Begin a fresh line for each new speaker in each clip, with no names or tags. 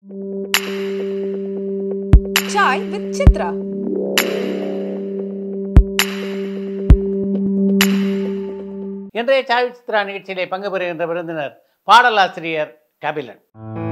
Chai with Chitra.
இன்றைய சாய் சித்ரா நிகழ்ச்சியிலே பங்கு பெறுகின்ற விருந்தினர் பாடலாசிரியர் கபிலன்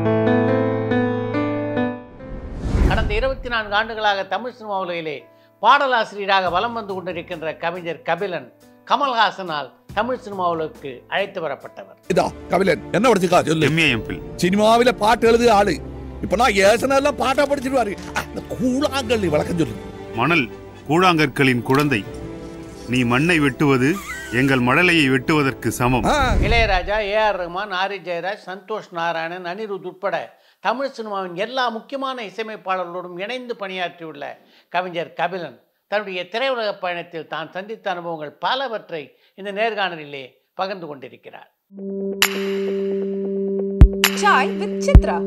கடந்த இருபத்தி நான்கு ஆண்டுகளாக தமிழ் சினிமா உலகிலே பாடலாசிரியராக வலம் வந்து கொண்டிருக்கின்ற கவிஞர் கபிலன் கமல்ஹாசனால் தமிழ் சினிமா உலகுக்கு அழைத்து வரப்பட்டவர்
இதா கபிலன் என்ன படிச்சுக்கா சொல்லு
எம்ஏ எம்பில்
சினிமாவில பாட்டு எழுது ஆளு இப்ப நான் ஏசனெல்லாம் பாட்டா படிச்சிருவாரு அந்த கூழாங்கல் விளக்கம் சொல்லு
மணல் கூழாங்கற்களின் குழந்தை நீ மண்ணை வெட்டுவது எங்கள் மழலையை வெட்டுவதற்கு சமம்
ஆ,
இளையராஜா ஏஆர் ரஹ்மான் ஆரி ஜெயராஜ் சந்தோஷ் நாராயணன் அனிருத் உட்பட தமிழ் சினிமாவின் எல்லா முக்கியமான இசையமைப்பாளர்களோடும் இணைந்து பணியாற்றியுள்ள கவிஞர் கபிலன் தன்னுடைய திரையுலக பயணத்தில் தான் சந்தித்த அனுபவங்கள் பலவற்றை இந்த நேர்காணலிலே பகிர்ந்து கொண்டிருக்கிறார்
Chai with Chitra.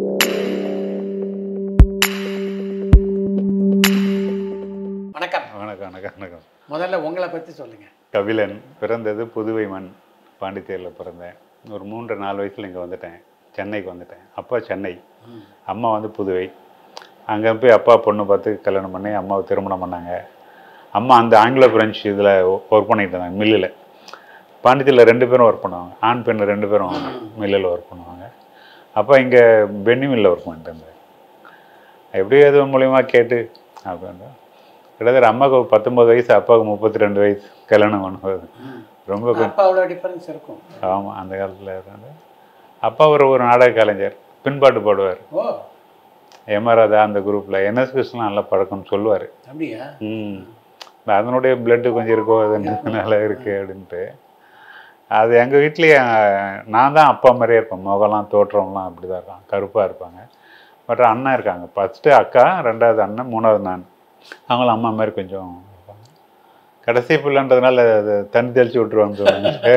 வணக்கம்
வணக்கம் வணக்கம் வணக்கம்
முதல்ல உங்களை பற்றி சொல்லுங்க
கபிலன் பிறந்தது புதுவை மண் பாண்டிச்சேரியில் பிறந்தேன் ஒரு மூன்று நாலு வயசில் இங்கே வந்துட்டேன் சென்னைக்கு வந்துட்டேன் அப்பா சென்னை அம்மா வந்து புதுவை அங்கே போய் அப்பா பொண்ணு பார்த்து கல்யாணம் பண்ணி அம்மாவை திருமணம் பண்ணாங்க அம்மா அந்த ஆங்கில பிரெஞ்சு இதில் ஒர்க் பண்ணிட்டு இருந்தாங்க மில்லில் பாண்டிச்சேரியில் ரெண்டு பேரும் ஒர்க் பண்ணுவாங்க ஆண் பெண் ரெண்டு பேரும் மில்லில் ஒர்க் பண்ணுவாங்க அப்பா இங்கே பென்னி மில்லில் ஒர்க் பண்ணிட்டு இருந்தார் எப்படியும் அது மூலியமா கேட்டு அப்படின்ற கிட்டத்தட்ட அம்மாவுக்கு ஒரு பத்தொம்பது வயசு அப்பாவுக்கு முப்பத்தி ரெண்டு வயசு கல்யாணம் பண்ணும்போது ரொம்ப கொஞ்சம்
அப்பாவோட டிஃபரன்ஸ் இருக்கும்
ஆமாம் அந்த காலத்தில் இருந்தாங்க அப்பா ஒரு ஒரு நாடக கலைஞர் பின்பாட்டு பாடுவார்
ஓ
எமராதா அந்த குரூப்பில் என்எஸ் கிருஷ்ணன் நல்லா பழக்கம்னு சொல்லுவார்
அப்படியா
ம் அதனுடைய பிளட்டு கொஞ்சம் இருக்கோ அதுனால இருக்குது அப்படின்ட்டு அது எங்கள் வீட்லேயே நான் தான் அப்பா மாதிரியே இருப்பேன் முகம்லாம் தோற்றம்லாம் அப்படி தான் இருக்கான் கருப்பாக இருப்பாங்க பட் அண்ணன் இருக்காங்க ஃபஸ்ட்டு அக்கா ரெண்டாவது அண்ணன் மூணாவது நான் அவங்களும் அம்மா மாதிரி கொஞ்சம் இருப்பாங்க. கடைசி பிள்ளைன்றதுனால அது தண்ணி தெளிச்சு விட்ருவாங்க சொல்லுவாங்க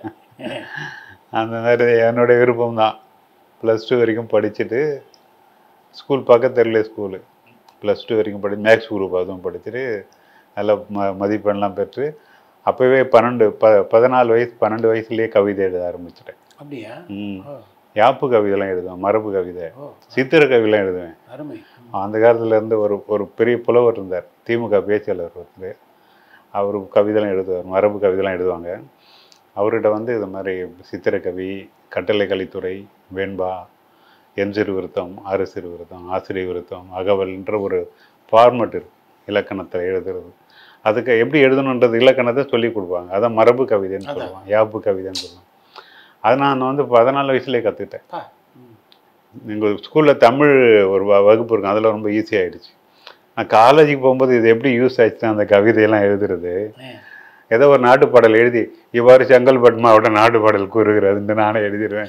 அந்த மாதிரி என்னுடைய விருப்பம் தான் ப்ளஸ் டூ வரைக்கும் படிச்சுட்டு ஸ்கூல் பக்கத்துல ஸ்கூலு ப்ளஸ் டூ வரைக்கும் படி மேக்ஸ் குரூப் அதுவும் படிச்சுட்டு நல்ல ம மதிப்பெண்லாம் பெற்று அப்போவே பன்னெண்டு ப பதினாலு வயசு பன்னெண்டு வயசுலேயே கவிதை எழுத ஆரம்பிச்சிட்டேன்
அப்படியா
ம்
ஓ
யாப்பு கவிதைலாம் எழுதுவேன் மரபு கவிதை
ஓ
சித்திர கவிதைலாம் எழுதுவேன்
அருமை
அந்த காலத்துல இருந்து ஒரு ஒரு பெரிய புலவர் இருந்தார் திமுக பேச்சாளர் ஒருத்தர் அவர் கவிதைலாம் எழுதுவார் மரபு கவிதைலாம் எழுதுவாங்க அவர்கிட்ட வந்து இது மாதிரி சித்திரக்கவி கட்டளை கலித்துறை வெண்பா என் சிறு விருத்தம் ஆறு சிறு விருத்தம் ஆசிரியர் விருத்தம் அகவல்ன்ற ஒரு ஃபார்மட் இருக்கு இலக்கணத்தில் எழுதுறது அதுக்கு எப்படி எழுதணுன்றது இலக்கணத்தை சொல்லி கொடுப்பாங்க அதான் மரபு கவிதைன்னு
அதான்.
சொல்லுவாங்க யாப்பு கவிதைன்னு சொல்லுவாங்க அது நான் வந்து பதினாலு வயசுலேயே கற்றுக்கிட்டேன்
பா ம்.
எங்கள் ஸ்கூலில் தமிழ் ஒரு வ- வகுப்பு இருக்கும் அதில் ரொம்ப ஈஸியாகிடுச்சு நான் காலேஜுக்கு போகும்போது இது எப்படி யூஸ் ஆச்சுன்னா அந்த கவிதையெல்லாம் எழுதுறது
ஆ.
ஏதோ ஒரு நாட்டு பாடல் எழுதி இவ்வாறு செங்கல்பட்டு மாவட்ட நாட்டு பாடல் கூறுகிறதுன்னு நானே எழுதிடுவேன்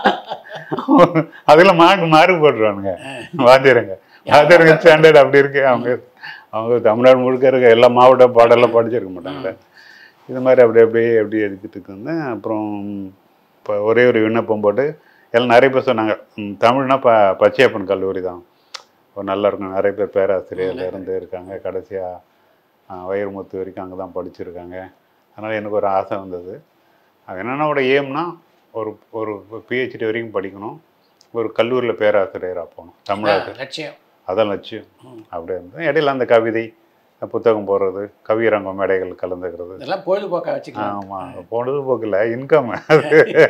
அதில் மார்க் மார்க் போட்டுருவானுங்க வாத்தியாருங்க வாத்தியாருங்க ஸ்டாண்டர்ட் அப்படி இருக்கு அவங்க அவங்க தமிழ்நாடு முழுக்க இருக்க எல்லா மாவட்ட பாடலாம் படிச்சிருக்க மாட்டாங்க இது மாதிரி அப்படி அப்படியே எப்படி எழுதிட்டு இருந்தேன் அப்புறம் இப்போ ஒரே ஒரு விண்ணப்பம் போட்டு எல்லாம் நிறைய பேர் சொன்னாங்க ம், தமிழ்னா ப பச்சையப்பன் கல்லூரி தான் ஒரு நல்லா இருக்கும் நிறைய பேர் பேராசிரியர்ல இருந்து இருக்காங்க கடைசியாக வைரமுத்து வரைக்கும் அங்கே தான் படிச்சிருக்காங்க அதனால் எனக்கு ஒரு ஆசை வந்தது அது என்னென்னோட ஏம்னா ஒரு ஒரு பிஹெச்டி வரைக்கும் படிக்கணும் ஒரு கல்லூரியில் பேராசிரியராக போகணும் தமிழாசிரியர்
லட்சியம்
அதான் லட்சியம் அப்படி இருந்தது இடையில அந்த கவிதை புத்தகம் போடுறது கவியரங்கம் மேடைகள் கலந்துக்கிறது
இதெல்லாம் பொழுதுபோக்கா வச்சுக்கலாம்
ஆமாம் பொழுதுபோக்கில் இன்கம் அது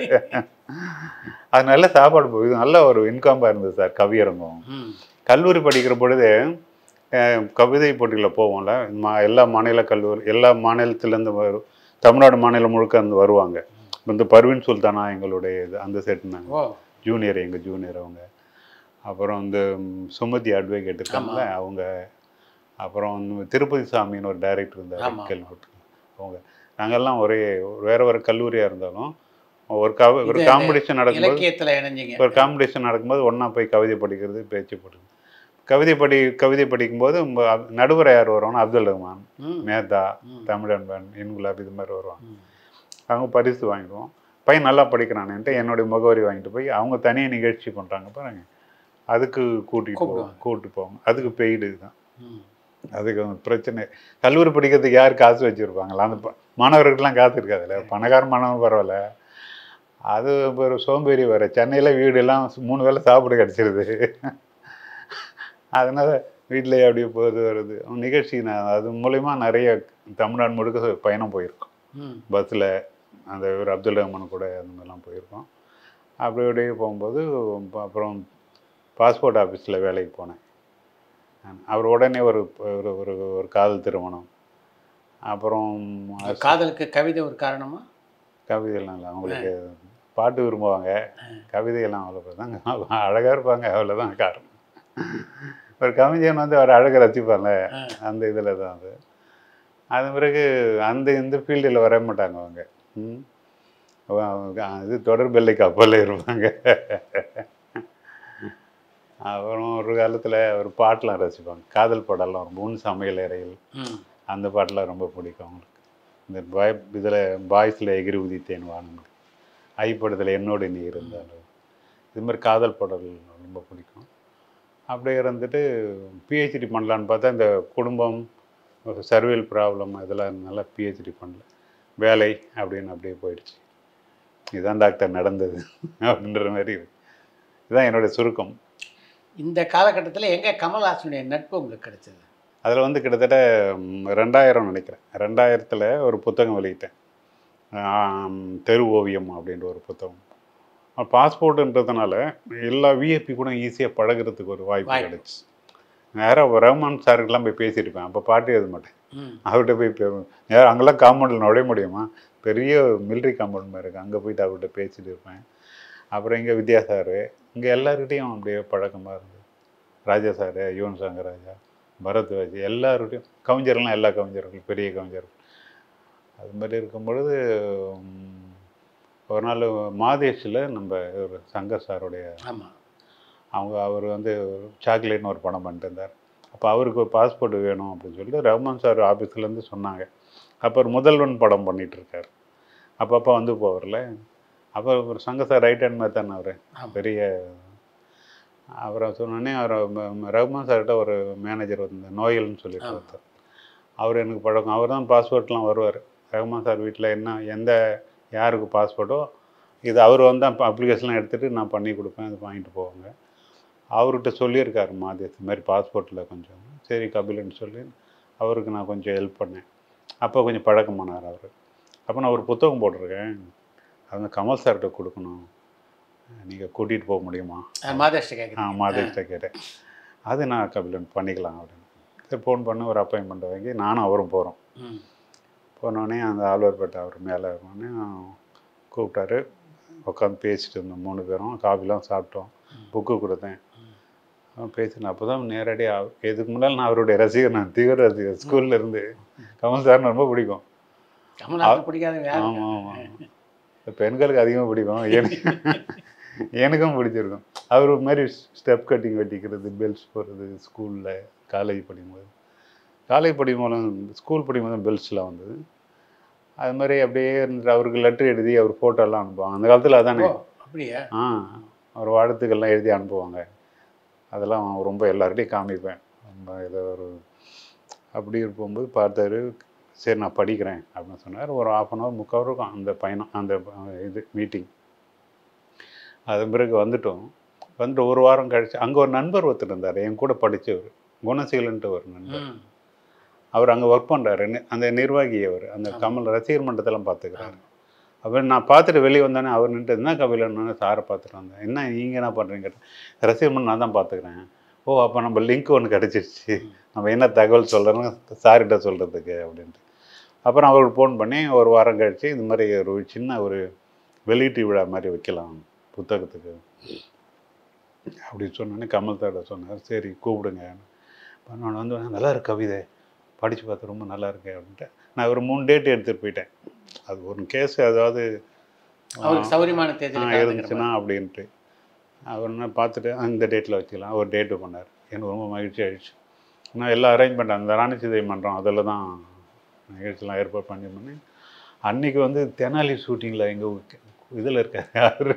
அது நல்ல சாப்பாடு போகுது நல்ல ஒரு இன்கமாக இருந்தது சார் கவியரங்கம்
ம்.
கல்லூரி படிக்கிற பொழுது அஹ், கவிதை போட்டியில் போவோம்ல மா எல்லா மாநில கல்லூரி எல்லா மாநிலத்திலேருந்து வரும் தமிழ்நாடு மாநிலம் முழுக்க வந்து வருவாங்க இந்த பர்வீன் சுல்தானா எங்களுடைய இது அந்த செட்டுனாங்க
ஓ
ஜூனியர் எங்கள் ஜூனியர் அவங்க அப்புறம் வந்து ம், சுமதி அட்வொகேட் இருக்காங்கல்ல அவங்க அப்புறம் வந்து திருப்பதி சாமின்னு ஒரு டைரக்டர் இருந்தார்
ஆமா.
கேள்விப்பட்டு அவங்க நாங்கெல்லாம் ஒரே வேற வேற கல்லூரியாக இருந்தாலும் ஒரு கவ ஒரு
இது
காம்படிஷன் நடக்கும்போது
இலக்கியத்துல இணைஞ்சிங்க
ஒரு காம்படிஷன் நடக்கும்போது ஒன்றா போய் கவிதை படிக்கிறது பேச்சு போடுறது கவிதை படி கவிதை படிக்கும்போது ம- அப்- நடுவரை யார் வருவாங்கன்னா அப்துல் ரஹ்மான்
ம்.
மேத்தா
ம்.
தமிழன்பன் இன்குலாப் இது மாதிரி வருவாங்க
ம்.
அவங்க பரிசு வாங்கிடுவோம் பையன் நல்லா படிக்கிறானேன்ட்டு என்னுடைய முகவரி வாங்கிட்டு போய் அவங்க தனியாக நிகழ்ச்சி பண்ணுறாங்க பாருங்க அதுக்கு கூட்டிகிட்டு போவோம்
கூப்பிடுவாங்க.
கூப்பிட்டு போவாங்க அதுக்கு பெய்டு தான்
ம்.
அதுக்கு வந்து பிரச்சனை கல்லூரி படிக்கிறதுக்கு யார் காசு வச்சுருப்பாங்களா அந்த ப- மாணவர்களுக்கெல்லாம் காசு இருக்காதுல்ல பணக்கார மாணவன் பரவாயில்ல அது ஒரு சோம்பேறி வர சென்னையில் வீடெல்லாம் மூணு வேளை சாப்பிட கிடச்சிருது அதனால வீட்டிலேயே அப்படியே போகுது வருது நிகழ்ச்சி நான் அது மூலயமா நிறைய தமிழ்நாடு முழுக்க பயணம் போயிருக்கோம்
ம்
பஸ்ஸில் அந்த இவர் அப்துல் ரஹ்மான் கூட அந்த மாதிரிலாம் போயிருக்கோம் அப்படி அப்படியே போகும்போது ப- அப்புறம் பாஸ்போர்ட் ஆஃபீஸில் வேலைக்கு போனேன் அவர் உடனே ஒரு ஒரு ஒரு ஒரு காதல் திருமணம் அப்புறம்
காதலுக்கு கவிதை ஒரு காரணமா
கவிதையெல்லாம் இல்லை அவங்களுக்கு பாட்டு விரும்புவாங்க கவிதையெல்லாம் அவ்வளோ தாங்க அழகாக இருப்பாங்க அவ்வளோதான் காரணம் ஒரு கவிஞன் வந்து அவர் அழகை ரசிப்பாங்க
ஆ.
அந்த இதில் தான் அது அது பிறகு அந்த இந்த ஃபீல்டில் வர மாட்டாங்க அவங்க ம். அவ- அவங்க இது தொடர்பெல்லை கப்பலில் இருப்பாங்க அப்புறம் ஒரு காலத்தில் ஒரு பாட்டெலாம் ரசிப்பாங்க காதல் பாடலாம் ரொம்ப உன் சமையல் அறையில்
ம்
அந்த பாட்டெலாம் ரொம்ப பிடிக்கும் அவங்களுக்கு இந்த பாய் இதில் பாய்ஸில் எகிரி உதித்தேன் வானம் ஐ படத்தில் என்னோடு நீ இருந்தாலும் இது மாதிரி காதல் பாடல் ரொம்ப பிடிக்கும் அப்படியே இருந்துட்டு பிஹெச்டி பண்ணலான்னு பார்த்தா இந்த குடும்பம் சர்வியல் ப்ராப்ளம் இதெல்லாம் நல்லா பிஹெச்டி பண்ணல வேலை அப்படின்னு அப்படியே போயிடுச்சு இதுதான் டாக்டர் நடந்தது அப்படின்ற மாதிரி இருக்கு. இதுதான் என்னுடைய சுருக்கம்
இந்த காலகட்டத்தில் எங்க கமல்ஹாசனுடைய நட்பு உங்களுக்கு கிடைச்சது
அதில் வந்து கிட்டத்தட்ட ம், ரெண்டாயிரம் நினைக்கிறேன் ரெண்டாயிரத்தில் ஒரு புத்தகம் வெளியிட்டேன் ஆம், தெரு ஓவியம் அப்படின்ற ஒரு புத்தகம் பாஸ்போர்ட்டுன்றதுனால எல்லா விஐபி கூட ஈஸியாக பழகுறதுக்கு ஒரு வாய்ப்பு
வாய்ப்பு.
கிடைச்சு நேராக ரஹ்மான் சாருக்கெல்லாம் போய் பேசியிருப்பேன் அப்போ பாட்டு எழுத மாட்டேன்
ம்
அவர்கிட்ட போய் பே- நேரா அங்கெல்லாம் காம்பவுண்டில் நுழைய முடியுமா பெரிய மிலிட்ரி காம்பவுண்ட் மாதிரி இருக்குது அங்கே போயிட்டு அவர்கிட்ட பேசிட்டு இருப்பேன் அப்புறம் இங்கே வித்யா சார் இங்கே எல்லாருக்கிட்டையும் அப்படியே பழக்கமாக இருந்தது ராஜா சார் யுவன் சங்கர் ராஜா பரத்வாஜ் எல்லாருக்கிட்டையும் கவிஞர்லாம் எல்லா கவிஞர்களும் பெரிய கவிஞர்கள் அது மாதிரி இருக்கும் பொழுது ம், ஒரு நாள் மாதேஷில் நம்ம ஒரு சங்கர் சாருடைய
ஆமா
அவங்க அவர் வந்து சாக்லேட்னு ஒரு படம் பண்ணிட்டு இருந்தார் அப்போ அவருக்கு ஒரு பாஸ்போர்ட் வேணும் அப்படின்னு சொல்லிட்டு ரஹ்மான் சார் ஆஃபீஸ்லேருந்து சொன்னாங்க அப்போ ஒரு முதல்வன் படம் பண்ணிட்டு இருக்காரு அப்பப்போ வந்து போவார்ல அப்போ ஒரு சங்க சார் ரைட் ஹேண்ட் மாதிரி தானே அவர்
ஆமா.
பெரிய அவரை சொன்னோடனே அவர் ம- ம- ரஹ்மான் சார்கிட்ட ஒரு மேனேஜர் வந்து நோயல்னு சொல்லிட்டு
ஆமா.
ஒருத்தர் அவர் எனக்கு பழக்கம் அவர் தான் பாஸ்போர்ட்லாம் வருவார் ரஹ்மான் சார் வீட்டில் என்ன எந்த யாருக்கு பாஸ்போர்ட்டோ இது அவர் வந்து அப்ளிகேஷன்லாம் எடுத்துகிட்டு நான் பண்ணி கொடுப்பேன் அது வாங்கிட்டு போவாங்க அவர்கிட்ட சொல்லியிருக்காரு மாதேஷ் இந்த மாதிரி பாஸ்போர்ட்டில் கொஞ்சம் சரி கபிலன்னு சொல்லி அவருக்கு நான் கொஞ்சம் ஹெல்ப் பண்ணேன் அப்போ கொஞ்சம் பழக்கமானார் அவர் அப்போ நான் ஒரு புத்தகம் போட்டிருக்கேன் அது வந்து கமல் சார்கிட்ட கொடுக்கணும் நீங்கள் கூட்டிகிட்டு போக முடியுமா
மாதேஷ்ட
ஆ
கேட்குறேன்
மாதேஷ்கிட்ட கேட்டேன் அது நான் கபிலன் பண்ணிக்கலாம் அப்படின்னு சரி ஃபோன் பண்ணி ஒரு அப்பாயின்மெண்ட் வாங்கி நானும் அவரும் போகிறோம்
ம்
போனோடனே அந்த ஆழ்வார்பேட்டை அவர் மேலே இருந்தோடனே கூப்பிட்டாரு உட்காந்து பேசிட்டு இருந்தோம் மூணு பேரும் காஃபிலாம் சாப்பிட்டோம் புக்கு கொடுத்தேன் அவன் பேசினேன் அப்போ தான் நேரடியாக இதுக்கு முன்னால் நான் அவருடைய ரசிகர் நான் தீவிர ரசிகர் ஸ்கூல்ல இருந்து கமல் சார்னு ரொம்ப பிடிக்கும்
கமல்ஹாசன் பிடிக்காத யாரு
ஆமாம் ஆமாம் பெண்களுக்கு அதிகமாக பிடிக்கும் எனக்கு எனக்கும் பிடிச்சிருக்கும் அவர் ஒரு மாதிரி ஸ்டெப் கட்டிங் வெட்டிக்கிறது பெல்ட்ஸ் போடுறது ஸ்கூலில் காலேஜ் படிக்கும்போது காலேஜ் படிக்கும்போது ஸ்கூல் படிக்கும்போது பெல்ட்ஸ்லாம் வந்தது அது மாதிரி அப்படியே இருந்துட்டு அவருக்கு லெட்டர் எழுதி அவர் ஃபோட்டோலாம் அனுப்புவாங்க அந்த காலத்தில் அதானே
ஓ அப்படியா
ஆ அவர் வாழ்த்துக்கள்லாம் எழுதி அனுப்புவாங்க அதெல்லாம் ரொம்ப எல்லார்கிட்டையும் காமிப்பேன் ரொம்ப ஏதோ ஒரு அப்படி இருக்கும்போது பார்த்தாரு சரி நான் படிக்கிறேன் அப்படின்னு சொன்னார் ஒரு ஆஃப் அன் ஹவர் முக்கால் இருக்கும் அந்த பயணம் அந்த அஹ், இது மீட்டிங் அதன் பிறகு வந்துட்டோம் வந்துட்டு ஒரு வாரம் கழிச்சு அங்கே ஒரு நண்பர் ஒருத்தர் இருந்தார் என் கூட படித்தவர் குணசீலன்ட்டு ஒரு நண்பர்
ம்
அவர் அங்கே ஒர்க் பண்ணுறாரு அந்த நிர்வாகி அவர் அந்த கமல் ரசிகர் மன்றத்தெல்லாம் பார்த்துக்கிறாரு அவர் நான் பார்த்துட்டு வெளியே வந்தோடனே அவர் நின்று என்ன கபிலன்னு சாரை பார்த்துட்டு வந்தேன் என்ன நீங்கள் என்ன பண்ணுறீங்க ரசிகர் மன்றம் நான் தான் பார்த்துக்கிறேன் ஓ அப்போ நம்ம லிங்க் ஒன்று கிடச்சிருச்சு நம்ம என்ன தகவல் சொல்கிறோன்னு சார்கிட்ட சொல்கிறதுக்கு அப்படின்ட்டு அப்புறம் அவருக்கு ஃபோன் பண்ணி ஒரு வாரம் கழிச்சு இந்த மாதிரி ஒரு சின்ன ஒரு வெளியீட்டு விழா மாதிரி வைக்கலாம் புத்தகத்துக்கு அப்படின்னு சொன்னோன்னே கமல் சார்கிட்ட சொன்னார் சரி கூப்பிடுங்க பண்ணோன்னு வந்து நல்லா இருக்கு கவிதை படித்து பார்த்து ரொம்ப நல்லா இருக்கு அப்படின்ட்டு நான் ஒரு மூணு டேட் எடுத்துகிட்டு போயிட்டேன் அது ஒரு கேஸ் அதாவது
அவருக்கு சௌரியமான
ஆ,
தேதியில்
இருந்துச்சுன்னா அப்படின்ட்டு அவர் என்ன பார்த்துட்டு "ஆ, இந்த டேட்டில் வச்சுக்கலாம் ஒரு டேட்டு பண்ணார் எனக்கு ரொம்ப மகிழ்ச்சி ஆயிடுச்சு நான் எல்லாம் அரேஞ்ச் பண்ணிட்டேன் அந்த ராணி சீதை மன்றம் அதில் தான் நிகழ்ச்சிலாம் ஏற்பாடு பண்ணி பண்ணி அன்னைக்கு வந்து தெனாலி ஷூட்டிங்கில் எங்கள் இதில் இருக்கார் யார்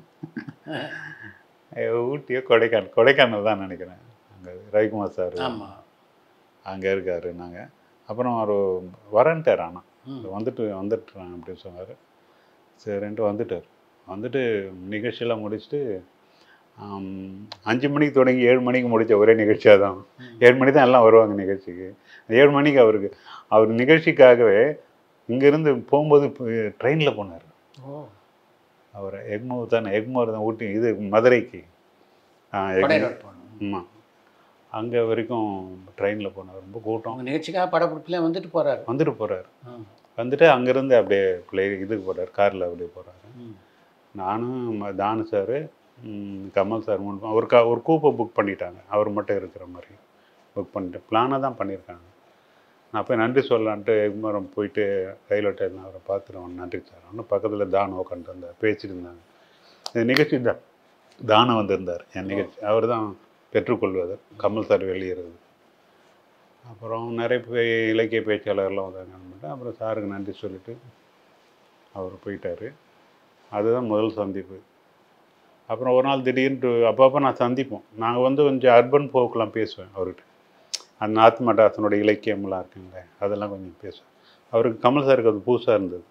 ஊட்டியோ கொடைக்கானல் கொடைக்கானல் தான் நினைக்கிறேன் அங்கே ரவிக்குமார் சார்
ஆமா
அங்கே இருக்காரு நாங்கள் அப்புறம் அவர் வரன்ட்டார் ஆனால்
ம்
வந்துட்டு வந்துட்டுறேன் அப்படின்னு சொன்னார் சரின்ட்டு வந்துட்டார் வந்துட்டு நிகழ்ச்சியெல்லாம் முடிச்சுட்டு ஆம், அஞ்சு மணிக்கு தொடங்கி ஏழு மணிக்கு முடித்த ஒரே நிகழ்ச்சியாக தான் ஏழு மணி தான் எல்லாம் வருவாங்க நிகழ்ச்சிக்கு ஏழு மணிக்கு அவருக்கு அவர் நிகழ்ச்சிக்காகவே இங்கேருந்து போகும்போது ட்ரெயினில் போனார்
ஓ
அவர் எக்மோர் தானே எக்மோர் தான் ஊட்டி இது மதுரைக்கு ஆ, எக்மோர்.
படையலோடு போகணும்
ஆமாம் அங்கே வரைக்கும் ட்ரெயினில் போனார் ரொம்ப கூட்டம்
அவங்க நிகழ்ச்சிக்காக படப்பிடிப்புல வந்துட்டு போறாரு
வந்துட்டு போகிறார்
ம்.
வந்துட்டு அங்கேருந்து அப்படியே பிளே இதுக்கு போகிறார் காரில் அப்படியே போகிறாரு
ம்.
நானும் ம- தானு சார் கமல் சார் மூணு பேரும் ஒரு கா ஒரு கூப்பை புக் பண்ணிட்டாங்க அவர் மட்டும் இருக்கிற மாதிரி புக் பண்ணிட்டு பிளானாக தான் பண்ணியிருக்காங்க நான் போய் நன்றி சொல்லலான்ட்டு எக்மரம் போயிட்டு ரயில்வே ஸ்டேஷன் அவரை பார்த்துருவோம் நன்றி சார் ஒன்றும் பக்கத்தில் தானம் உட்காந்துட்டு இருந்தார் பேசிட்டு இருந்தாங்க இந்த நிகழ்ச்சி தான் தானம் வந்திருந்தார் என் நிகழ்ச்சி அவர் தான் பெற்றுக்கொள்வதர் கமல் சார் வெளியேறது அப்புறம் நிறைய பே இலக்கிய பேச்சாளர்லாம் வந்தாங்க அப்புறம் சாருக்கு நன்றி சொல்லிட்டு அவர் போயிட்டார் அதுதான் முதல் சந்திப்பு அப்புறம் ஒரு நாள் திடீர்னு அப்பப்போ நான் சந்திப்போம் நாங்கள் வந்து கொஞ்சம் அர்பன் போக்கெலாம் பேசுவேன் அவர்கிட்ட அந்த நார்த் மெட்ராஸனோட இலக்கியம்லாம் இருக்குங்களே அதெல்லாம் கொஞ்சம் பேசுவேன் அவருக்கு கமல் சாருக்கு அது புதுசாக இருந்தது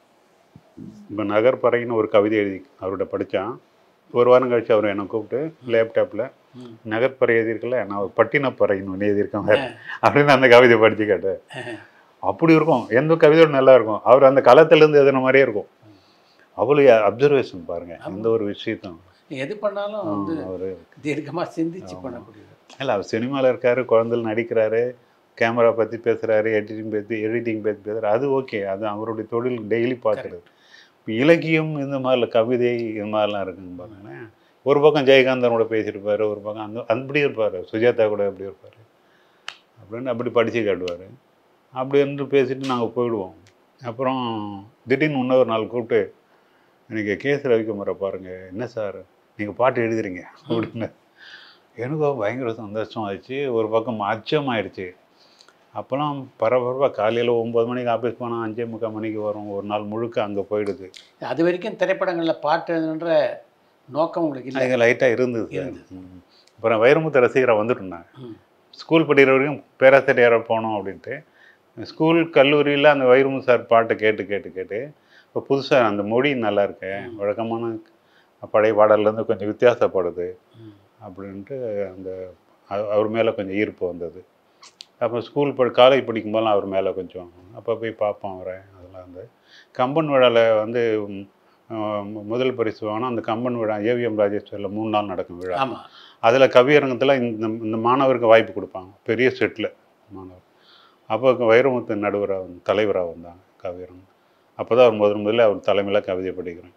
இப்போ நகர்பறைன்னு ஒரு கவிதை எழுதி அவர்கிட்ட படித்தான் ஒரு வாரம் கழிச்சு அவர் என்னை கூப்பிட்டு லேப்டாப்பில்
ம்.
நகர்பறை எழுதியிருக்கல நான் ஒரு பட்டினப்பறைன்னு ஒன்று எழுதியிருக்கேன் வேறு அப்படின்னு அந்த கவிதை படித்து கேட்டேன் அப்படி இருக்கும் எந்த கவிதையோட நல்லா இருக்கும் அவர் அந்த களத்திலேருந்து எழுதுன மாதிரியே இருக்கும் அவ்வளோ அப்சர்வேஷன் பாருங்க எந்த ஒரு விஷயத்தையும்
எது பண்ணாலும் வந்து
அவர்
தீர்க்கமா சிந்திச்சு பண்ணக்கூடியது
இல்லை அவர் சினிமாவில் இருக்காரு குழந்தைகள் நடிக்கிறாரு கேமரா பற்றி பேசுகிறாரு எடிட்டிங் பற்றி எடிட்டிங் பற்றி பேசுகிறாரு அது ஓகே அது அவருடைய தொழில் டெய்லி பார்க்குறது இப்போ இலக்கியம் இந்த மாதிரில கவிதை இந்த மாதிரிலாம் இருக்குங்க பாருங்களேன் ஒரு பக்கம் ஜெயகாந்தனோட பேசியிருப்பாரு ஒரு பக்கம் அந்த அப்படி இருப்பார் சுஜாதா கூட அப்படி இருப்பார் அப்படின்னு அப்படி படித்து காட்டுவார் அப்படி இருந்து பேசிட்டு நாங்கள் போயிடுவோம் அப்புறம் திடீர்னு இன்னொரு நாள் கூப்பிட்டு எனக்கு கேஸ் ரவிக்குமாரை பாருங்கள் என்ன சார் நீங்கள் பாட்டு எழுதுறீங்க அப்படின்னு எனக்கும் பயங்கர சந்தோஷம் ஆயிடுச்சு ஒரு பக்கம் அச்சமாயிடுச்சு அப்போலாம் பரபரப்பாக காலையில் ஒம்பது மணிக்கு ஆஃபீஸ் போனால் அஞ்சே முக்கால் மணிக்கு வரும் ஒரு நாள் முழுக்க அங்கே போயிடுது
அது வரைக்கும் திரைப்படங்கள்ல பாட்டு எழுதுன்ற நோக்கம் உங்களுக்கு இல்லை
அது லைட்டாக இருந்தது சார்
இருந்தது.
ம். அப்புறம் வைரமுத்து ரசிகராக வந்துட்டோம் நான்
ம்.
ஸ்கூல் படிக்கிற வரைக்கும் பேராசிரியராக போனோம் அப்படின்ட்டு ஸ்கூல் கல்லூரியில் அந்த வைரமுத்து சார் பாட்டை கேட்டு கேட்டு கேட்டு இப்போ புதுசாக அந்த மொழி நல்லா இருக்கு வழக்கமான பழைய பாடல்லேருந்து கொஞ்சம் வித்தியாசப்படுது
ம்.
அப்படின்ட்டு அந்த அ- அவர் மேலே கொஞ்சம் ஈர்ப்பு வந்தது அப்போ ஸ்கூல் படி காலேஜ் படிக்கும்போதெல்லாம் அவர் மேலே கொஞ்சம் அப்போ போய் பார்ப்போம் அவரை அதெல்லாம் வந்து கம்பன் விழாவில் வந்து ம், ஆஹ், மு- முதல் பரிசு வாங்கினா அந்த கம்பன் விழா ஏவிஎம் ராஜேஸ்வரில் மூணு நாள் நடக்கும் விழா
ஆமா
அதில் கவியரங்கத்தில் இந்த இந்த மாணவருக்கு வாய்ப்பு கொடுப்பாங்க பெரிய செட்டில் மாணவர் அப்போ வைரமுத்து நடுவராக வந்து தலைவராக வந்தாங்க கவியரங்கம் அப்போ தான் அவர் முதல் முதல்ல அவர் தலைமையில் கவிதை படிக்கிறேன்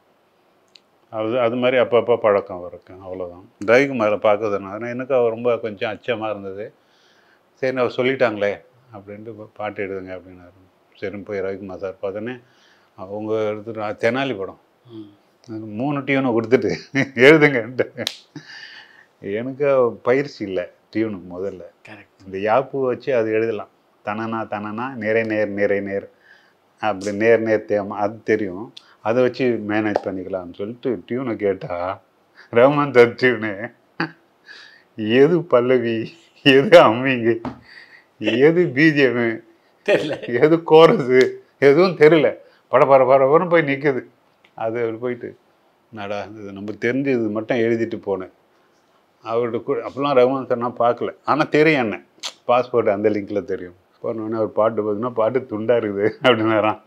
அது அது மாதிரி அப்பப்போ பழக்கம் இருக்கு அவ்வளோதான் ரவிக்குமாரை பார்க்கறதுனால எனக்கு அவர் ரொம்ப கொஞ்சம் அச்சமாக இருந்தது சரி அவர் சொல்லிட்டாங்களே அப்படின்ட்டு பா- பாட்டு எழுதுங்க அப்படின்னாரு சரி போய் ரவிக்குமார் சார் பார்த்தோன்னே அவங்க எடுத்துட்டு தெனாலி படம்
ம்.
அது மூணு டியூனை கொடுத்துட்டு எழுதுங்கன்ட்டு எனக்கு பயிற்சி இல்லை டியூனு முதல்ல
கரெக்ட்
இந்த யாப்பு வச்சு அது எழுதலாம் தனனா தனனா நிறை நேர் நிறை நேர் அப்படி நேர் நேர் தேமா அது தெரியும் அதை வச்சு மேனேஜ் பண்ணிக்கலாம்னு சொல்லிட்டு டியூனை கேட்டா ரமன் தர் டியூனு எது பல்லவி எது அம்மிங்க எது பிஜிஎம்
தெரியல
எது கோரஸு எதுவும் தெரியல பட பர பரபரன்னு போய் நிற்குது அது அப்படி போயிட்டு நடா இது நம்ம தெரிஞ்சது மட்டும் எழுதிட்டு போனேன் அவர்கிட்ட கூட அப்போல்லாம் ரகுமான் சார் நான் பார்க்கல ஆனால் தெரியும் என்ன பாஸ்போர்ட் அந்த லிங்கில் தெரியும் போனோடனே அவர் பாட்டு பார்த்தீங்கன்னா பாட்டு துண்டா இருக்குது அப்படின்னாரான்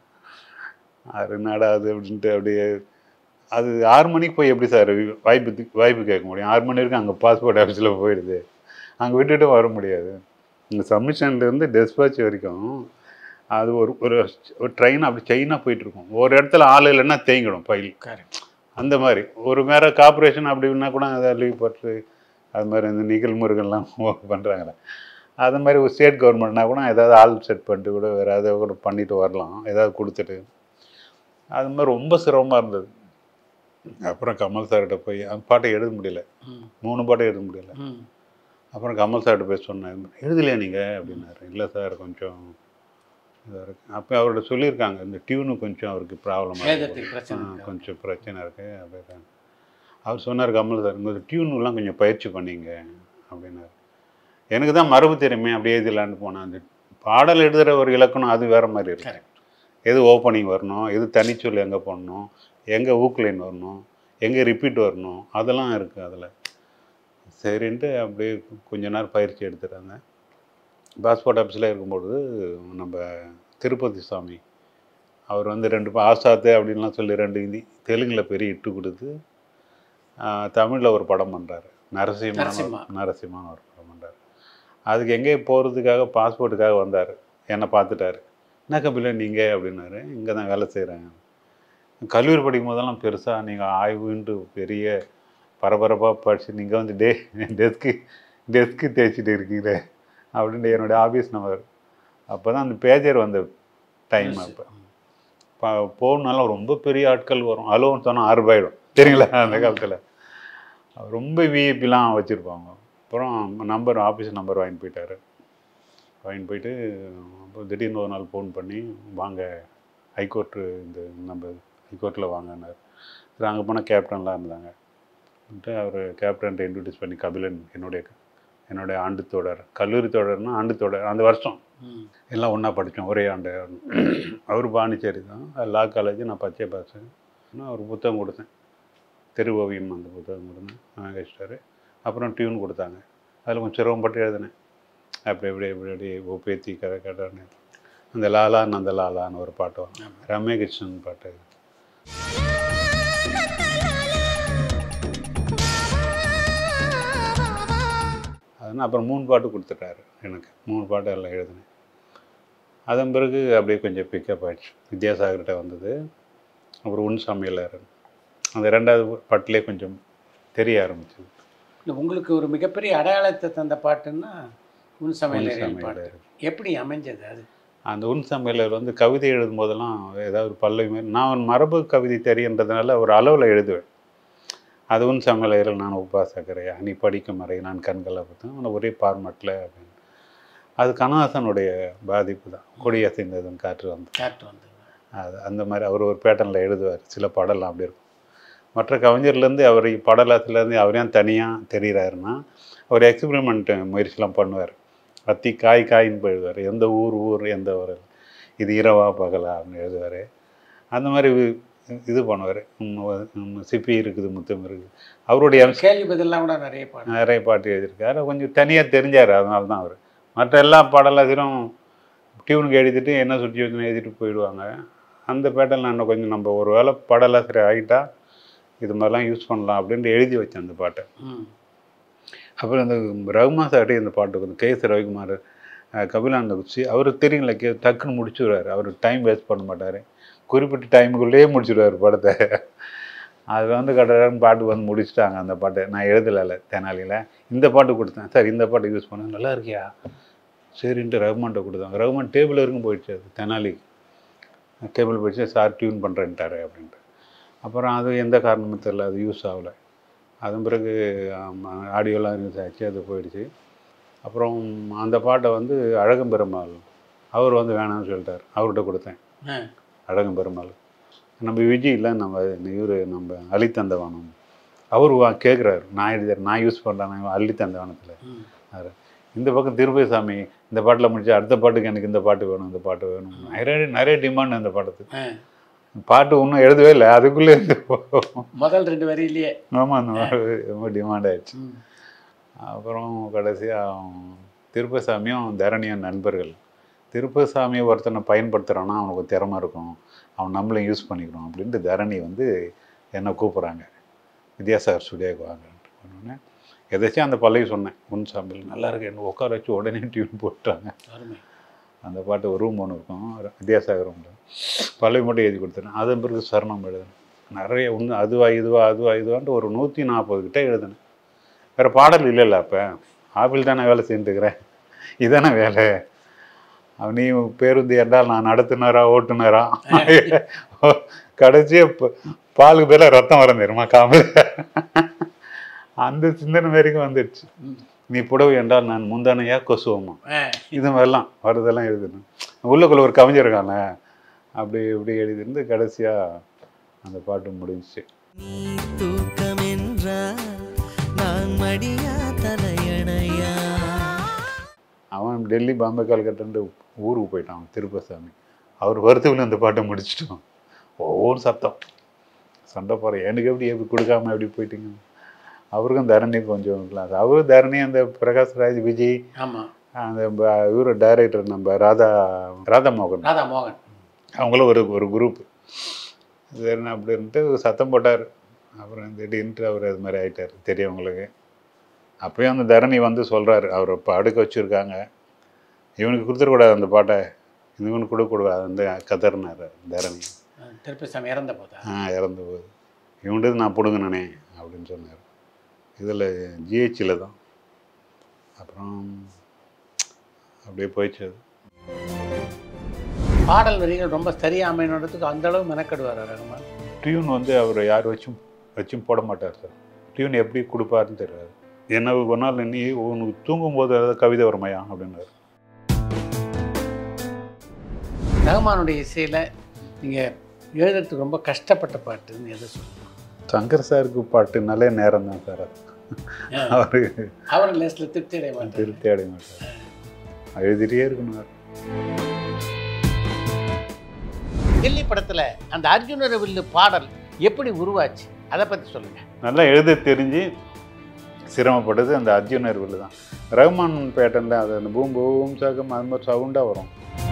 அது என்னடா அது அப்படின்ட்டு அப்படியே அது ஆறு மணிக்கு போய் எப்படி சார் வாய்ப்பு தி- வாய்ப்பு கேட்க முடியும் ஆறு மணி வரைக்கும் அங்கே பாஸ்போர்ட் ஆஃபீஸில் போயிடுது அங்கே விட்டுட்டு வர முடியாது இந்த சப்மிஷன்லேருந்து டெஸ்பாச் வரைக்கும் அது ஒரு ஒரு ஒரு ட்ரெயின் அப்படி செயினாக போயிட்டுருக்கும் ஒரு இடத்துல ஆள் இல்லைன்னா தேங்கிடும் ஃபைல்
கரெக்ட்
அந்த மாதிரி ஒரு மேலே கார்பரேஷன் அப்படின்னா கூட அதை லீவ் போட்டு அது மாதிரி இந்த நிகழ் முருகன்லாம் பண்ணுறாங்களே அது மாதிரி ஒரு ஸ்டேட் கவர்மெண்ட்னா கூட ஏதாவது ஆள் செட் பண்ணிட்டு கூட வேறு ஏதாவது கூட பண்ணிட்டு வரலாம் ஏதாவது கொடுத்துட்டு அது மாதிரி ரொம்ப சிரமமாக இருந்தது அப்புறம் கமல் சார்கிட்ட போய் அந்த பாட்டை எழுத முடியல
ம்.
மூணு பாட்டை எழுத முடியல
ம்.
அப்புறம் கமல் சார்கிட்ட போய் சொன்னேன் எழுதலையா நீங்கள் அப்படின்னாரு இல்லை சார் கொஞ்சம் இதாக இருக்கு அப்போ அவர்கிட்ட சொல்லியிருக்காங்க இந்த டியூனு கொஞ்சம் அவருக்கு ப்ராப்ளமாக
எழுதுறதுக்கு பிரச்சனை இருக்கு.
கொஞ்சம் பிரச்சனை இருக்குது அப்படின்றாங்க அவர் சொன்னார் கமல் சார் இந்த டியூனுலாம் கொஞ்சம் பயிற்சி பண்ணீங்க அப்படின்னாரு எனக்கு தான் மரபு தெரியுமே அப்படியே எழுதலான்னு போனேன் அந்த பாடல் எழுதுகிற ஒரு இலக்கணம் அது வேறு மாதிரி இருக்கு
கரெக்ட்
எது ஓப்பனிங் வரணும் எது தனிச்சொல் எங்கே போடணும் எங்கே ஊக்லைன் வரணும் எங்கே ரிப்பீட் வரணும் அதெல்லாம் இருக்குது அதில் சரின்ட்டு அப்படியே கொஞ்ச நேரம் பயிற்சி எடுத்துட்டாங்க பாஸ்போர்ட் ஆஃபீஸில் இருக்கும்பொழுது நம்ம திருப்பதி சாமி அவர் வந்து ரெண்டு பா- ஆசாத்து அப்படின்லாம் சொல்லி ரெண்டு ஹிந்தி தெலுங்கில் பெரிய இட்டு கொடுத்து தமிழில் ஒரு படம் பண்ணுறாரு நரசிம்ம
நரசிம்மா.
நரசிம்மான்னு ஒரு படம் பண்ணுறாரு அதுக்கு எங்கே போகிறதுக்காக பாஸ்போர்ட்டுக்காக வந்தார் என்னை பார்த்துட்டாரு என்ன கபிலன் நீங்கள் அப்படின்னாரு இங்கே தான் வேலை செய்கிறேன் கல்லூரி படிக்கும் போதெல்லாம் பெருசாக நீங்கள் ஆய்வுன்ட்டு பெரிய பரபரப்பாக படிச்சு நீங்கள் வந்து டே டெஸ்க்கு டெஸ்க்கு தேய்ச்சிட்டு இருக்கீங்களே அப்படின்ட்டு என்னுடைய ஆஃபீஸ் நம்பர் அப்போ தான் அந்த பேஜர் வந்த டைம் அப்போ பா போகணுனாலும் ரொம்ப பெரிய ஆட்கள் வரும் அலோன்னு சொன்னால் ஆறு ரூபாயிடும் சரிங்களா அந்த காலத்தில் ரொம்ப விஐபிலாம் வச்சுருப்பாங்க அப்புறம் நம்பர் ஆஃபீஸ் நம்பர் வாங்கிட்டு போயிட்டாரு வாங்கிட்டு போயிட்டு அப்புறம் திடீர்னு ஒரு நாள் ஃபோன் பண்ணி வாங்க ஹைகோர்ட்டு இந்த நம்ம ஹைகோர்ட்டில் வாங்கினார் சரி அங்கே போனால் கேப்டன்லாம் இருந்தாங்க வந்துட்டு அவர் கேப்டன்ட்ட இன்ட்ரடியூஸ் பண்ணி கபிலன் என்னுடைய என்னுடைய ஆண்டு தோழர் கல்லூரி தோழர்னா ஆண்டு தோழர் அந்த வருஷம்
ம்.
எல்லாம் ஒன்றா படித்தோம் ஒரே ஆண்டு அவர் பாண்டிச்சேரி தான் லா காலேஜ் நான் பச்சை பாஸ் நான் ஒரு புத்தகம் கொடுத்தேன் தெரு ஓவியம் அந்த புத்தகம் கொடுத்தேன் வாங்க வச்சிட்டாரு அப்புறம் டியூன் கொடுத்தாங்க அதில் கொஞ்சம் சிரமப்பட்டு எழுதினேன் அப்படி எப்படி எப்படி எப்படி ஒப்பேத்தி கதை கட்டான்னு அந்த லாலான்னு அந்த லாலான்னு ஒரு பாட்டு வரும் ரம்ய கிருஷ்ணன் பாட்டு அதனால் அப்புறம் மூணு பாட்டு கொடுத்துட்டாரு எனக்கு மூணு பாட்டு எல்லாம் எழுதினேன் அதன் பிறகு அப்படியே கொஞ்சம் பிக்கப் ஆயிடுச்சு வித்யாசாகர்கிட்ட வந்தது அப்புறம் உன் சமையலர் அந்த ரெண்டாவது பாட்டிலே கொஞ்சம் தெரிய ஆரம்பிச்சது
இல்ல, உங்களுக்கு ஒரு மிகப்பெரிய அடையாளத்தை தந்த பாட்டுன்னா உன்
உன்
சமையல் பாட்டு
சமையலர்
எப்படி அமைஞ்சது அது
அந்த உன் சமையலர் வந்து கவிதை எழுதும் போதெல்லாம் ஏதாவது ஒரு பல்லவி மாதிரி நான் ஒரு மரபு கவிதை தெரியுன்றதுனால ஒரு அளவில் எழுதுவேன் அது உன் சமையலரில் நான் உபாசக்கரையா நீ படிக்கும் வரை நான் கண்களை பார்த்தேன் ஒரே பார்மட்டில் அப்படின்னு அது கண்ணாசனுடைய பாதிப்பு தான் கொடி அசைந்ததும் காற்று வந்து
காட்டு வந்தது
அது அந்த மாதிரி அவர் ஒரு பேட்டர்னில் எழுதுவார் சில பாடலாம் அப்படி இருக்கும் மற்ற கவிஞர்லேருந்து அவர் படலத்துலேருந்து அவர் ஏன் தனியாக தெரிகிறாருன்னா அவர் எக்ஸ்பெரிமெண்ட் முயற்சிலாம் பண்ணுவார் அத்தி காய் காயின்னு எழுதுவார் எந்த ஊர் ஊர் எந்த ஊர் இது இரவா பகலா அப்படின்னு எழுதுவார் அந்த மாதிரி இது- இது பண்ணுவார் சிப்பி இருக்குது முத்தம் இருக்குது அவருடைய அம்சம்
கேள்வி பதிலாம் கூட நிறைய பாடு
நிறைய பாட்டு எழுதியிருக்காரு கொஞ்சம் தனியாக தெரிஞ்சார் அதனால தான் அவர் மற்ற எல்லா பாடலாசிரும் டியூனுக்கு எழுதிட்டு என்ன சுச்சுவேஷன் எழுதிட்டு போயிடுவாங்க அந்த பேட்டர்ல இன்னும் கொஞ்சம் நம்ம ஒரு வேளை பாடலாசிரியர் ஆகிட்டா இது மாதிரிலாம் யூஸ் பண்ணலாம் அப்படின்ட்டு எழுதி வச்சேன் அந்த பாட்டை
ம்
அப்புறம் இந்த ரகுமான் சார்ட்டே இந்த பாட்டு வந்து கே எஸ் ரவிக்குமார் அஹ், கபிலானந்த குச்சி அவருக்கு தெரியுங்களா கே டக்குன்னு முடிச்சுடுவார் அவர் டைம் வேஸ்ட் பண்ண மாட்டார் குறிப்பிட்ட டைமுக்குள்ளேயே முடிச்சுடுவார் படத்தை அது வந்து கடற்கடன் பாட்டு வந்து முடிச்சிட்டாங்க அந்த பாட்டை நான் எழுதலை தெனாலியில் இந்த பாட்டு கொடுத்தேன் சார் இந்த பாட்டு யூஸ் பண்ண நல்லா இருக்கியா சரின்ட்டு ரகுமான்ட்ட கொடுத்தாங்க ரகுமான் டேபிள் வரைக்கும் போயிடுச்சு அது தெனாலி டேபிள் போயிடுச்சு சார் டியூன் பண்ணுறேன்ட்டாரு அப்படின்ட்டு அப்புறம் அது எந்த காரணமும் தெரில அது யூஸ் ஆகலை அதன் பிறகு ஆடியோலாம் ரிலீஸ் ஆச்சு அது போயிடுச்சு அப்புறம் அந்த பாட்டை வந்து அழகம் பெருமாள் அவர் வந்து வேணாம்னு சொல்லிட்டார் அவர்கிட்ட கொடுத்தேன்
ஆ.
அழகம் பெருமாள் நம்ம விஜய் இல்லை நம்ம இவர் நம்ம அள்ளித்தந்தவானம் அவர் வா கேட்குறாரு நான் எழுதியார் நான் யூஸ் பண்ணுறேன் அள்ளித்தந்தவானத்தில்
ம்.
அவர் இந்த பக்கம் திருப்பதி சாமி இந்த பாட்டில் முடிச்சு அடுத்த பாட்டுக்கு எனக்கு இந்த பாட்டு வேணும் இந்த பாட்டு வேணும் நிறைய நிறைய டிமாண்ட் அந்த பாட்டுக்கு
ஆ.
பாட்டு ஒன்றும் எழுதவே இல்லை அதுக்குள்ளே இருந்து
முதல் ரெண்டு வரியிலேயே
ஆமாம் அந்த மாதிரி ரொம்ப டிமாண்ட் ஆயிடுச்சு
ம்.
அப்புறம் கடைசியாக திருப்பசாமியும் தரணியும் நண்பர்கள் திருப்பசாமியை ஒருத்தனை பயன்படுத்துகிறான்னா அவனுக்கு ஒரு திறமை இருக்கும் அவன் நம்மளையும் யூஸ் பண்ணிக்கணும் அப்படின்ட்டு தரணி வந்து என்னை கூப்பிட்றாங்க வித்யாசாகர் ஸ்டுடியோக்கு வாங்கன்ட்டு உடனே எதாச்சும் அந்த பல்லவி சொன்னேன் உன் சாமியில் நல்லா இருக்கு என்ன உட்கார வச்சு உடனே டியூன் போட்டாங்க
அருமை
அந்த பாட்டு ஒரு ரூம் ஒன்று இருக்கும் வித்யாசாகர் ரூமில் பல்லவி மட்டும் எழுதி கொடுத்துட்டேன் அதன் பிறகு சரணம் எழுதினேன் நிறைய ஒன்று அதுவா இதுவா அதுவா இதுவான்ட்டு ஒரு நூற்றி நாற்பது கிட்ட எழுதினேன் வேறு பாடல் இல்லைல்ல அப்போ ஆப்பிள் தானே வேலை செஞ்சுருக்கிறேன் இதானே வேலை அவன் நீ பேருந்து என்றால் நான் நடத்துனரா ஓட்டுனரா கடைசியா ப- பாலுக்கு பேர ரத்தம் வரும் தெரியுமா காமல் அந்த சிந்தனை வரைக்கும் வந்துடுச்சு
ம்.
நீ புடவை என்றால் நான் முந்தானையா கொசுவமா
ஆ.
இது மாதிரிலாம் வரதெல்லாம் எழுதணும் உள்ளுக்குள்ள ஒரு கவிஞர் இருக்காங்க அப்படி இப்படி எழுதிருந்து கடைசியா அந்த பாட்டு முடிஞ்சுச்சு
நீ தூக்கம் என்றால் நான் மடியா தலையணையா
அவன் டெல்லி பாம்பே கல்கட்டான்ட்டு ஊருக்கு போயிட்டான் அவன் திருப்பசாமி அவர் வருத்தவில் அந்த பாட்டை முடிச்சிட்டோம் ஒவ்வொரு சத்தம் சண்டை போகிறேன் எனக்கு எப்படி எப்படி கொடுக்காம எப்படி போயிட்டீங்க அவருக்கும் தரணி கொஞ்சம் class. அவரும் தரணி அந்த பிரகாஷ்ராஜ் விஜய்
ஆமாம்
அந்த இவர் டைரக்டர் நம்ம ராதா ராதா மோகன்
ராதா மோகன்
அவங்களும் ஒரு ஒரு குரூப் சரிண்ணா அப்படின்ட்டு சத்தம் போட்டார் அப்புறம் திடீர்னுட்டு அவர் அது மாதிரி ஆயிட்டார் தெரியவங்களுக்கு அப்பயும் அந்த தரணி வந்து சொல்கிறாரு அவர் இப்போ அடுக்க வச்சுருக்காங்க இவனுக்கு கொடுத்துடக்கூடாது அந்த பாட்டை இவனுக்கு கொடுக்கக்கூடாது அந்த கதர்னார் தரணி
திருப்பசாமி இறந்த போதா
ஆ இறந்து போகுது இவன்றது நான் பிடுங்கினே அப்படின்னு சொன்னார் இதில் ஜிஹெச்சில் தான் அப்புறம் அப்படியே போயிடுச்சு அது
பாடல் வரிகள் ரொம்ப சரியா அமையணுன்றதுக்கு அந்த அளவு மெனக்கெடுவார் ரகுமான்
டியூன் வந்து அவர் யார் வச்சும் வச்சும் போட மாட்டார் சார் டியூன் எப்படி கொடுப்பாருன்னு தெரியாது என்ன ஒரு நாள் நீ உனக்கு தூங்கும்போது ஏதாவது கவிதை வருமையா அப்படின்னாரு
ரகுமானுடைய இசையில் நீங்கள் எழுதுறதுக்கு ரொம்ப கஷ்டப்பட்ட பாட்டுன்னு எதை சொல்லலாம்
சங்கர் சாருக்கு பாட்டுனாலே நேரம் தான் சார் அது அவர்
அவர் லேஸில் திருப்தி அடைய மாட்டார்
திருப்தி அடைய மாட்டார் எழுதிட்டே இருக்கணும்
தில்லி படத்தில் அந்த அர்ஜுனர வில்லு பாடல் எப்படி உருவாச்சு அதை பற்றி சொல்லுங்கள்
நல்லா எழுத தெரிஞ்சு சிரமப்பட்டது அந்த அர்ஜுனர் வில்லு தான் ரஹ்மான் பேட்டர்னில் அது அந்த பூம் பூம் சகம் அது மாதிரி சவுண்டாக வரும்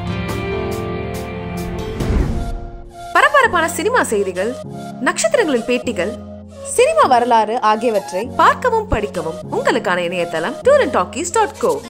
பரபரப்பான சினிமா செய்திகள் நட்சத்திரங்களின் பேட்டிகள் சினிமா வரலாறு ஆகியவற்றை பார்க்கவும் படிக்கவும் உங்களுக்கான இணையதளம் tour and talkies dot go